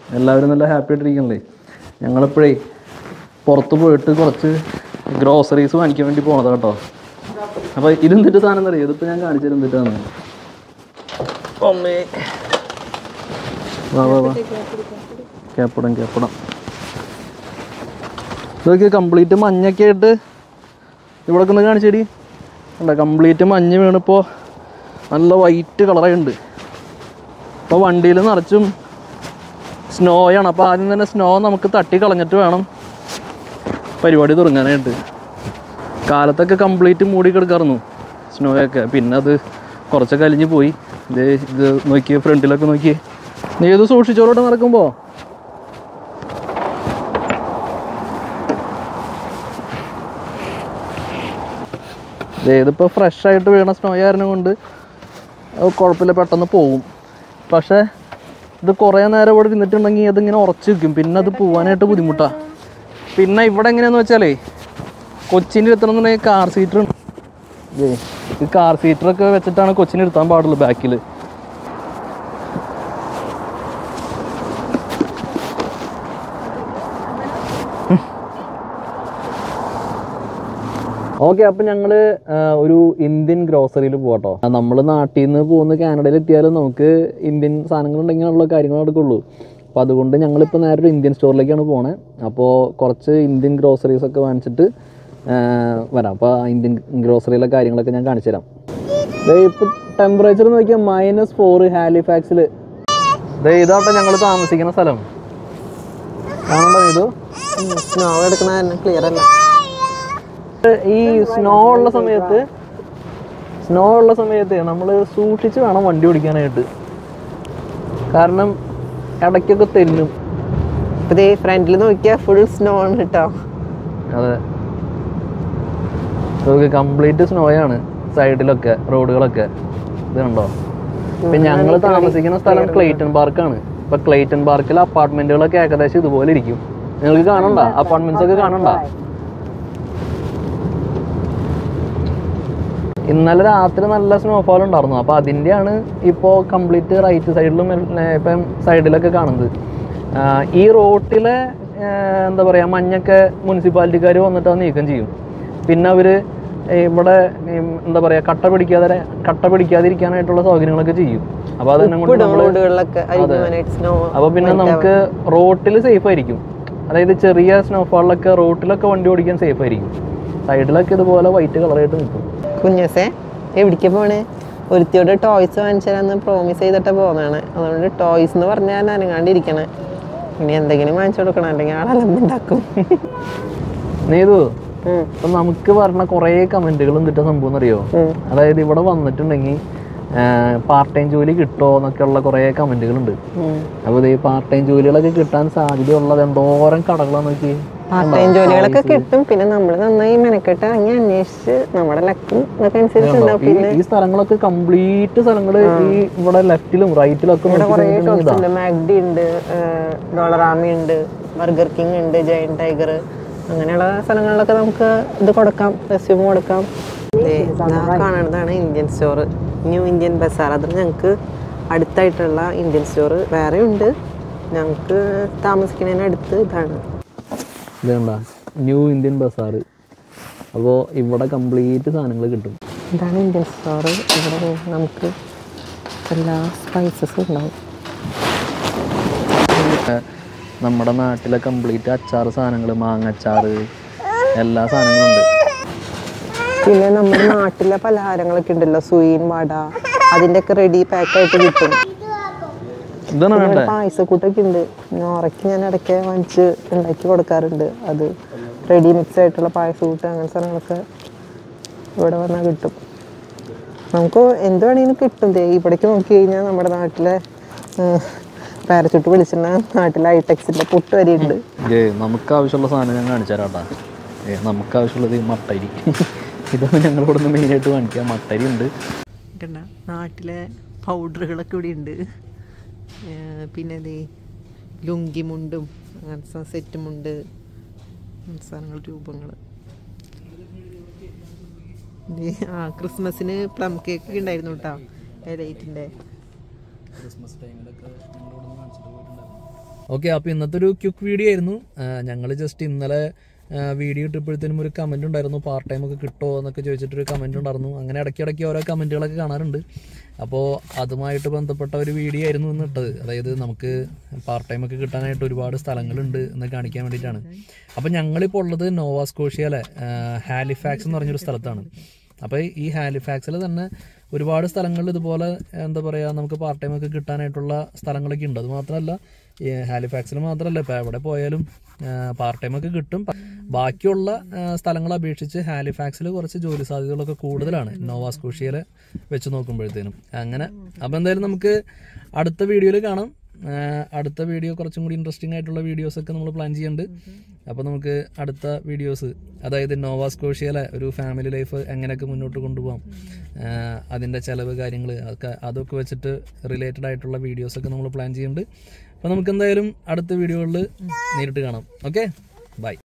എല്ലാവരും നല്ല ഹാപ്പി ആയിട്ടിരിക്കണല്ലേ ഞങ്ങളിപ്പോഴേ പുറത്ത് പോയിട്ട് കുറച്ച് ഗ്രോസറീസ് വാങ്ങിക്കാൻ വേണ്ടി പോണതാ കേട്ടോ അപ്പോൾ ഇതെന്തിട്ട് സാധനം എന്നറിയോ ഇതിപ്പോൾ ഞാൻ കാണിച്ചു തരും എന്തിട്ടാണ് അമ്മേ വാ വാ വാ കേപ്പടം കേപ്പടം ഇതൊക്കെ കംപ്ലീറ്റ് മഞ്ഞൊക്കെ ആയിട്ട് ഇവിടെ ഒന്ന് കാണിച്ചേടി അല്ല കംപ്ലീറ്റ് മഞ്ഞ് വീണിപ്പോൾ നല്ല വൈറ്റ് കളറായിട്ടുണ്ട് അപ്പോൾ വണ്ടിയിൽ നിറച്ചും സ്നോയാണ് അപ്പോൾ ആദ്യം തന്നെ സ്നോ നമുക്ക് തട്ടി കളഞ്ഞിട്ട് വേണം പരിപാടി തുടങ്ങാനായിട്ട് കാലത്തൊക്കെ കംപ്ലീറ്റ് മൂടി കിടക്കായിരുന്നു സ്നോയൊക്കെ പിന്നെ അത് കുറച്ചൊക്കെ അലിഞ്ഞ് പോയി ഇത് ഇത് നോക്കി ഫ്രണ്ടിലൊക്കെ നോക്കി നീ ഇത് സൂക്ഷിച്ചോളോട്ട് നടക്കുമ്പോൾ ദേ ഇതിപ്പോൾ ഫ്രഷ് ആയിട്ട് വീണ സ്നോ ആയിരുന്നു കൊണ്ട് അത് കുഴപ്പമില്ല പെട്ടെന്ന് പോവും പക്ഷേ ഇത് കുറേ നേരം ഇവിടെ ഇരുന്നിട്ടുണ്ടെങ്കിൽ അതിങ്ങനെ ഉറച്ച് നിൽക്കും പിന്നെ അത് പോവാനായിട്ട് ബുദ്ധിമുട്ടാണ് പിന്നെ ഇവിടെ എങ്ങനെയാന്ന് വെച്ചാലേ കൊച്ചിൻ്റെ എത്തണമെന്നുണ്ടെങ്കിൽ കാർ സീറ്റർ ഈ കാർ സീറ്ററൊക്കെ വെച്ചിട്ടാണ് കൊച്ചിനെ ഇരുത്താൻ പാടുള്ളൂ ബാക്കിൽ ഓക്കെ അപ്പം ഞങ്ങൾ ഒരു ഇന്ത്യൻ ഗ്രോസറിയിൽ പോകട്ടോ നമ്മൾ നാട്ടിൽ നിന്ന് പോകുന്ന കാനഡയിൽ എത്തിയാലും നമുക്ക് ഇന്ത്യൻ സാധനങ്ങൾ ഉണ്ടെങ്കിലുള്ള കാര്യങ്ങൾ നടക്കുള്ളൂ അപ്പോൾ അതുകൊണ്ട് ഞങ്ങളിപ്പോൾ നേരെ ഒരു ഇന്ത്യൻ സ്റ്റോറിലേക്കാണ് പോണേ അപ്പോൾ കുറച്ച് ഇന്ത്യൻ ഗ്രോസറീസ് ഒക്കെ വാങ്ങിച്ചിട്ട് ആ, വരാം അപ്പോൾ ഇന്ത്യൻ ഗ്രോസറിയിലെ കാര്യങ്ങളൊക്കെ ഞാൻ കാണിച്ചു തരാം ഇപ്പോൾ ടെമ്പറേച്ചർ നോക്കിയാൽ മൈനസ് ഫോർ ഹാലിഫാക്സിൽ ഇതാട്ടോ ഞങ്ങൾ താമസിക്കുന്ന സ്ഥലം കാണണ്ടോ ഇത് സ്നോ എടുക്കണ ക്ലിയർ അല്ല ഈ സ്നോ ഉള്ള സമയത്ത് സ്നോ ഉള്ള സമയത്ത് നമ്മൾ സൂക്ഷിച്ച് വേണം വണ്ടി ഓടിക്കാനായിട്ട് കാരണം ഇടയ്ക്കൊക്കെ തെന്നും ഇപ്പൊ ദേ ഫ്രണ്ടിൽ നോക്കിയാ ഫുൾ സ്നോ ആണ് കേട്ടോ അതെ നമുക്ക് കംപ്ലീറ്റ് സ്നോയാണ് സൈഡിലൊക്കെ റോഡുകളൊക്കെ ഇത് കണ്ടോ ഇപ്പൊ ഞങ്ങൾ താമസിക്കുന്ന സ്ഥലം ക്ലേറ്റൺ പാർക്കാണ് ഇപ്പൊ ക്ലേറ്റൺ പാർക്കിൽ അപ്പാർട്ട്മെന്റുകളൊക്കെ ഏകദേശം ഇതുപോലെ ഇരിക്കും നിങ്ങൾക്ക് കാണണ്ട അപ്പാർട്ട്മെന്റ്സ് ഒക്കെ കാണണ്ട ഇന്നലെ രാത്രി നല്ല സ്നോഫാൾ ഉണ്ടായിരുന്നു അപ്പോൾ അതിൻ്റെയാണ് ഇപ്പോൾ കംപ്ലീറ്റ് റൈറ്റ് സൈഡിലും ഇപ്പം സൈഡിലൊക്കെ കാണുന്നത് ആ, ഈ റോട്ടിലെ ആ, എന്താ പറയുക മഞ്ഞൊക്കെ മുനിസിപ്പാലിറ്റിക്കാർ വന്നിട്ട് അത് നീക്കം ചെയ്യും പിന്നെ അവർ ഇവിടെ ഈ എന്താ പറയുക കട്ട പിടിക്കാതെ കട്ട പിടിക്കാതിരിക്കാനായിട്ടുള്ള സൗകര്യങ്ങളൊക്കെ ചെയ്യും അപ്പോൾ അത് തന്നെ കൊണ്ട് നമ്മൾ റോഡുകളിലൊക്കെ അരിഞ്ഞാനായിട്ട് സ്നോ അപ്പോൾ പിന്നെ നമുക്ക് റോട്ടിൽ സേഫ് ആയിരിക്കും അതായത് ചെറിയ സ്നോഫാളിലൊക്കെ റോട്ടിലൊക്കെ വണ്ടി ഓടിക്കാൻ സേഫ് ആയിരിക്കും സൈഡിലൊക്കെ ഇതുപോലെ വൈറ്റ് കളറായിട്ട് നിൽക്കും കുഞ്ഞസേ എവിടേക്ക് പോണേ ഒരുത്തിയോട് ടോയ്സ് വാങ്ങിച്ചാലെന്ന് പ്രോമിസ് ചെയ്തിട്ട് പോകുന്നതാണ് അതുകൊണ്ട് ടോയ്സ് എന്ന് പറഞ്ഞാൽ അനങ്ങാണ്ടിരിക്കണേ ഇനി എന്തെങ്കിലും വാങ്ങിച്ചു കൊടുക്കണം അല്ലെങ്കിൽ ആളലമ്പുണ്ടാക്കും നീതു ഇപ്പൊ നമുക്ക് പറഞ്ഞ കുറേ കമന്റുകൾ എന്തിട്ടാ സംഭവം അറിയോ അതായത് ഇവിടെ വന്നിട്ടുണ്ടെങ്കിൽ പാർട്ട് ടൈം ജോലി കിട്ടുമോ എന്നൊക്കെയുള്ള കുറേ കമന്റുകളുണ്ട് അപ്പോൾ ഈ പാർട്ട് ടൈം ജോലികളൊക്കെ കിട്ടാൻ സാധ്യതയുള്ളത് എന്തോരം കടകളാന്ന് നോക്കി പാർട്ട് ടൈം ജോലികളൊക്കെ കിട്ടും പിന്നെ നമ്മൾ നന്നായി മെനക്കെട്ട് അങ്ങ് അന്വേഷിച്ച് നമ്മുടെ ലക്കും ഇതൊക്കെ അനുസരിച്ചുണ്ടാവും ഈ ഈ സ്ഥലങ്ങളൊക്കെ കംപ്ലീറ്റ് സ്ഥലങ്ങൾ ഈ ഇവിടെ ലെഫ്റ്റിലും റൈറ്റിലും ഒക്കെ ഇവിടെ കുറേ നോക്കിയിട്ടുണ്ടെങ്കിൽ ഷോപ്സ് ഉണ്ട് മാഗ്ഡി ഉണ്ട് ഡോളറാമി ഉണ്ട് ബർഗർ കിങ് ഉണ്ട് ജയൻ ടൈഗർ അങ്ങനെയുള്ള സ്ഥലങ്ങളിലൊക്കെ നമുക്ക് ഇത് കൊടുക്കാം റെസ്യൂം കൊടുക്കാം ദേ, ഇതാ കാണുന്നതാണ് Indian store new Indian bazaar അത് ഞങ്ങൾക്ക് അടുത്തായിട്ടുള്ള ഇന്ത്യൻ സ്റ്റോർ വേറെ ഉണ്ട് ഞങ്ങൾക്ക് താമസിക്കുന്നതിന് അടുത്ത് ഇതാണ് ഇതുണ്ട ന്യൂ ഇന്ത്യൻ ബസാർ അപ്പോൾ ഇവിടെ കംപ്ലീറ്റ് സാധനങ്ങൾ കിട്ടും ഇതാണ് ഇന്ത്യൻ സ്റ്റോർ ഇവിടെ ദേ നമുക്ക് എല്ലാ സ്പൈസസും ഉണ്ടാവും ഏഹ് നമ്മുടെ നാട്ടിലെ കംപ്ലീറ്റ് അച്ചാർ സാധനങ്ങൾ മാങ്ങച്ചാർ എല്ലാ സാധനങ്ങളും ഉണ്ട് പിന്നെ നമ്മുടെ നാട്ടിലെ പലഹാരങ്ങളൊക്കെ ഉണ്ടല്ലോ സുയിൻ വട അതിൻ്റെ ഒക്കെ റെഡി പാക്കായിട്ട് കിട്ടും ഇതാണ് വേണ്ടേ ഇവിടെ പായസക്കൂട്ടൊക്കെ ഉണ്ട് നോറയ്ക്ക് ഞാൻ ഇടയ്ക്ക് വാങ്ങിച്ച് ഉണ്ടാക്കി കൊടുക്കാറുണ്ട് അത് റെഡി മിക്സ് ആയിട്ടുള്ള പായസക്കൂട്ട് അങ്ങനെ സാധനങ്ങളൊക്കെ ഇവിടെ വന്നാൽ കിട്ടും നമുക്ക് എന്ത് വേണമെങ്കിലും കിട്ടും ദേ ഇവിടേക്ക് നോക്കി കഴിഞ്ഞാൽ നമ്മുടെ നാട്ടിലെ പാരച്ചൂട്ട് വിളിച്ചിട്ടുള്ള നാട്ടിലെ ഐടെക്സിൻ്റെ പുട്ട് വരെ ഉണ്ട് ഏ നമുക്ക് ആവശ്യമുള്ള സാധനം ഞാൻ കാണിച്ചു തരാം കേട്ടാ ഏ നമുക്ക് ആവശ്യമുള്ളത് ഈ മട്ടരി ഇതാണ് ഞങ്ങൾ ഇവിടെ നിന്ന് മെയിനായിട്ട് കാണിക്കുക മട്ടരി ഉണ്ട് കണ്ട നാട്ടിലെ പൗഡറുകളൊക്കെ ഇവിടെ ഉണ്ട് പിന്നെ ദേ ലുങ്കിമുണ്ടും അങ്ങനത്തെ സെറ്റ് മുണ്ട് അങ്ങനത്തെ സാധനങ്ങൾ രൂപങ്ങൾ ആ ക്രിസ്മസിന് പ്ലം കേക്ക് ഒക്കെ ഉണ്ടായിരുന്നു കേട്ടോ എലൈറ്റിൻ്റെ ക്രിസ്മസ് ടൈമിലൊക്കെ ഓക്കെ അപ്പോൾ ഇന്നത്തെ ഒരു ക്യുക്ക് വീഡിയോ ആയിരുന്നു ഞങ്ങൾ ജസ്റ്റ് ഇന്നലെ വീഡിയോ ഇട്ടപ്പോഴത്തേനും ഒരു കമന്റ് ഉണ്ടായിരുന്നു പാർട്ട് ടൈം ഒക്കെ കിട്ടുമോ എന്നൊക്കെ ചോദിച്ചിട്ടൊരു കമന്റ് ഉണ്ടായിരുന്നു അങ്ങനെ ഇടയ്ക്കിടയ്ക്ക് ഓരോ കമന്റുകളൊക്കെ കാണാറുണ്ട് അപ്പോൾ അതുമായിട്ട് ബന്ധപ്പെട്ട ഒരു വീഡിയോ ആയിരുന്നു ഇന്ന് ഇട്ടത് അതായത് നമുക്ക് പാർട്ട് ടൈം ഒക്കെ കിട്ടാനായിട്ട് ഒരുപാട് സ്ഥലങ്ങളുണ്ട് എന്ന് കാണിക്കാൻ വേണ്ടിയിട്ടാണ് അപ്പോൾ ഞങ്ങളിപ്പോൾ ഉള്ളത് നോവാസ്കോഷ്യയിലെ ഹാലിഫാക്സ് എന്ന് പറഞ്ഞൊരു സ്ഥലത്താണ് അപ്പോൾ ഈ ഹാലിഫാക്സിൽ തന്നെ ഒരുപാട് സ്ഥലങ്ങളിൽ ഇതുപോലെ എന്താ പറയുക നമുക്ക് പാർട്ട് ടൈം ഒക്കെ കിട്ടാനായിട്ടുള്ള സ്ഥലങ്ങളൊക്കെ ഉണ്ട് അത് മാത്രമല്ല ഈ ഹാലിഫാക്സിൽ മാത്രമല്ല ഇപ്പോൾ എവിടെ പോയാലും പാർട്ട് ടൈം ഒക്കെ കിട്ടും പ- ബാക്കിയുള്ള ആ, സ്ഥലങ്ങളെ അപേക്ഷിച്ച് ഹാലിഫാക്സിൽ കുറച്ച് ജോലി സാധ്യതകളൊക്കെ കൂടുതലാണ് നോവാസ്കോഷ്യയിലെ വെച്ച് നോക്കുമ്പോഴത്തേനും അങ്ങനെ അപ്പോൾ എന്തായാലും നമുക്ക് അടുത്ത വീഡിയോയിൽ കാണാം ആ, അടുത്ത വീഡിയോ കുറച്ചും കൂടി ഇൻട്രസ്റ്റിംഗ് ആയിട്ടുള്ള വീഡിയോസ് ഒക്കെ നമ്മൾ പ്ലാൻ ചെയ്യുന്നുണ്ട് അപ്പോൾ നമുക്ക് അടുത്ത വീഡിയോസ് അതായത് നോവാസ്കോഷ്യയിലെ ഒരു ഫാമിലി ലൈഫ് എങ്ങനെയൊക്കെ മുന്നോട്ട് കൊണ്ടുപോകാം ആ, അതിൻ്റെ ചിലവ് കാര്യങ്ങൾ അതൊക്കെ അതൊക്കെ വെച്ചിട്ട് റിലേറ്റഡ് ആയിട്ടുള്ള വീഡിയോസ് ഒക്കെ നമ്മൾ പ്ലാൻ ചെയ്യുന്നുണ്ട് അപ്പോൾ നമുക്ക് എന്തായാലും അടുത്ത വീഡിയോകളിൽ നേരിട്ട് കാണാം ഓക്കെ ബൈ